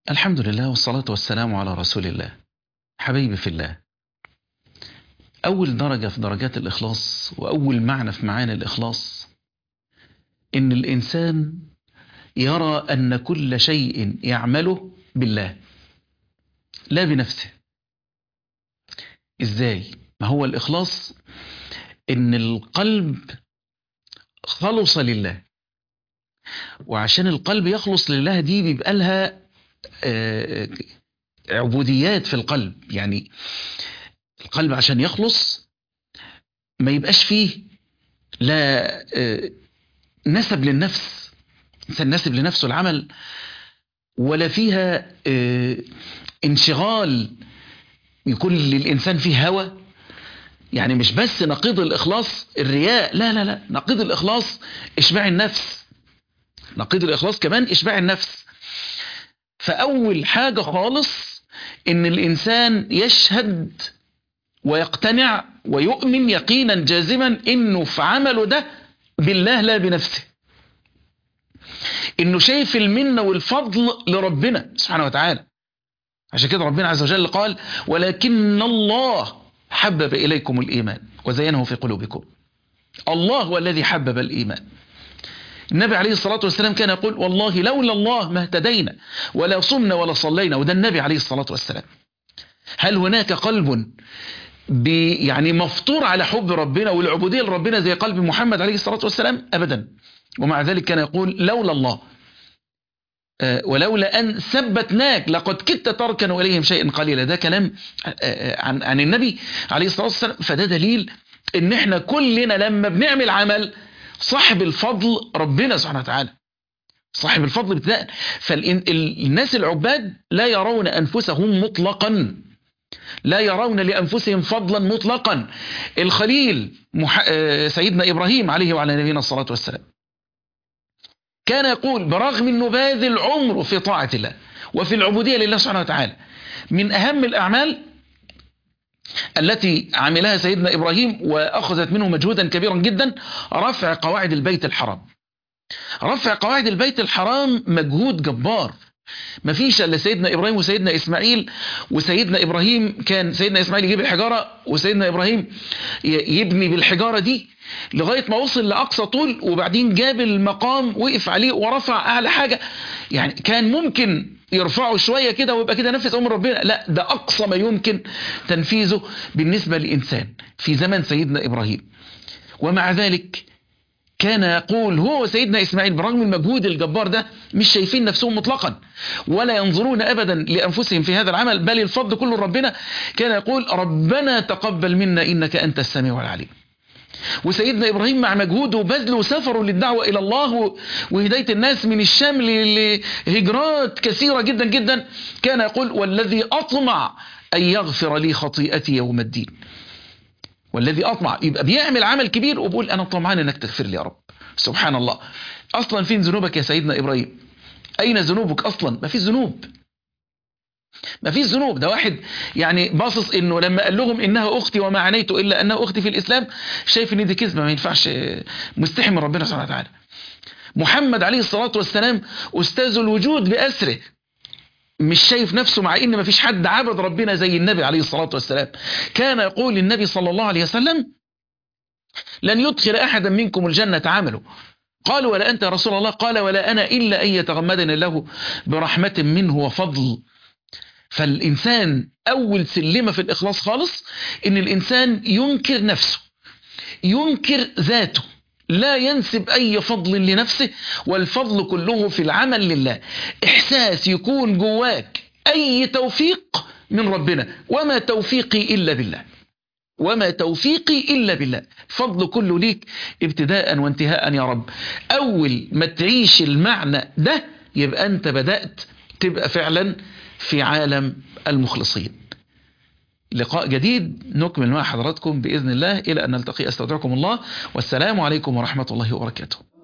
الحمد لله والصلاة والسلام على رسول الله حبيبي في الله أول درجة في درجات الإخلاص وأول معنى في معاني الإخلاص إن الإنسان يرى أن كل شيء يعمله بالله لا بنفسه إزاي؟ ما هو الإخلاص إن القلب خلص لله وعشان القلب يخلص لله دي بيبقى لها آه، عبوديات في القلب يعني القلب عشان يخلص ما يبقاش فيه لا آه، نسب للنفس إنسان نسب لنفسه العمل ولا فيها آه، انشغال يكون للإنسان فيه هوى يعني مش بس نقيض الإخلاص الرياء لا لا لا نقيض الإخلاص إشباع النفس نقيض الإخلاص كمان إشباع النفس فأول حاجة خالص إن الإنسان يشهد ويقتنع ويؤمن يقينا جازما إنه في عمله ده بالله لا بنفسه إنه شايف المنة والفضل لربنا سبحانه وتعالى عشان كده ربنا عز وجل قال ولكن الله حبب إليكم الإيمان وزينه في قلوبكم الله هو الذي حبب الإيمان النبي عليه الصلاة والسلام كان يقول والله لولا الله ما اهتدينا ولا صمنا ولا صلينا وده النبي عليه الصلاة والسلام هل هناك قلب بي يعني مفطور على حب ربنا والعبودية لربنا زي قلب محمد عليه الصلاة والسلام أبدا ومع ذلك كان يقول لولا الله آه، ولولا أن ثبتناك لقد كدت تركن إليهم شيئا قليلا ده كلام آه، آه، عن, عن النبي عليه الصلاة والسلام فده دليل ان احنا كلنا لما بنعمل عمل صاحب الفضل ربنا سبحانه وتعالى صاحب الفضل ابتداء فالناس العباد لا يرون أنفسهم مطلقا لا يرون لأنفسهم فضلا مطلقا الخليل مح... آه، سيدنا إبراهيم عليه وعلى نبينا الصلاة والسلام كان يقول برغم أنه باذل عمره في طاعة الله وفي العبودية لله سبحانه وتعالى من أهم الأعمال التي عملها سيدنا إبراهيم وأخذت منه مجهودا كبيرا جدا رفع قواعد البيت الحرام رفع قواعد البيت الحرام مجهود جبار ما فيش الا سيدنا ابراهيم وسيدنا اسماعيل وسيدنا ابراهيم كان سيدنا اسماعيل يجيب الحجاره وسيدنا ابراهيم ي- يبني بالحجاره دي لغايه ما وصل لاقصى طول وبعدين جاب المقام وقف عليه ورفع اعلى حاجه يعني كان ممكن يرفعه شويه كده ويبقى كده نفذ امر ربنا لا ده اقصى ما يمكن تنفيذه بالنسبه لانسان في زمن سيدنا ابراهيم ومع ذلك كان يقول هو سيدنا إسماعيل برغم المجهود الجبار ده مش شايفين نفسهم مطلقا ولا ينظرون أبدا لأنفسهم في هذا العمل بل الفضل كله ربنا كان يقول ربنا تقبل منا إنك أنت السميع العليم وسيدنا إبراهيم مع مجهوده وبذله وسفره للدعوة إلى الله وهداية الناس من الشام لهجرات كثيرة جدا جدا كان يقول والذي أطمع أن يغفر لي خطيئتي يوم الدين والذي أطمع يبقى بيعمل عمل كبير وبقول أنا طمعان أنك تغفر لي يا رب سبحان الله أصلا فين ذنوبك يا سيدنا إبراهيم أين ذنوبك أصلا ما في ذنوب ما في ذنوب ده واحد يعني باصص انه لما قال لهم انها اختي وما عنيت الا انها اختي في الاسلام شايف ان دي كذبه ما ينفعش مستحي من ربنا سبحانه وتعالى محمد عليه الصلاه والسلام استاذ الوجود باسره مش شايف نفسه مع ان مفيش حد عبد ربنا زي النبي عليه الصلاة والسلام كان يقول النبي صلى الله عليه وسلم لن يدخل احدا منكم الجنة عمله قالوا ولا انت يا رسول الله قال ولا انا الا ان يتغمدني الله برحمة منه وفضل فالانسان اول سلمة في الاخلاص خالص ان الانسان ينكر نفسه ينكر ذاته لا ينسب أي فضل لنفسه والفضل كله في العمل لله إحساس يكون جواك أي توفيق من ربنا وما توفيقي إلا بالله وما توفيقي إلا بالله الفضل كله ليك ابتداء وانتهاء يا رب أول ما تعيش المعنى ده يبقى أنت بدأت تبقى فعلا في عالم المخلصين لقاء جديد نكمل مع حضراتكم بإذن الله إلى أن نلتقي أستودعكم الله والسلام عليكم ورحمة الله وبركاته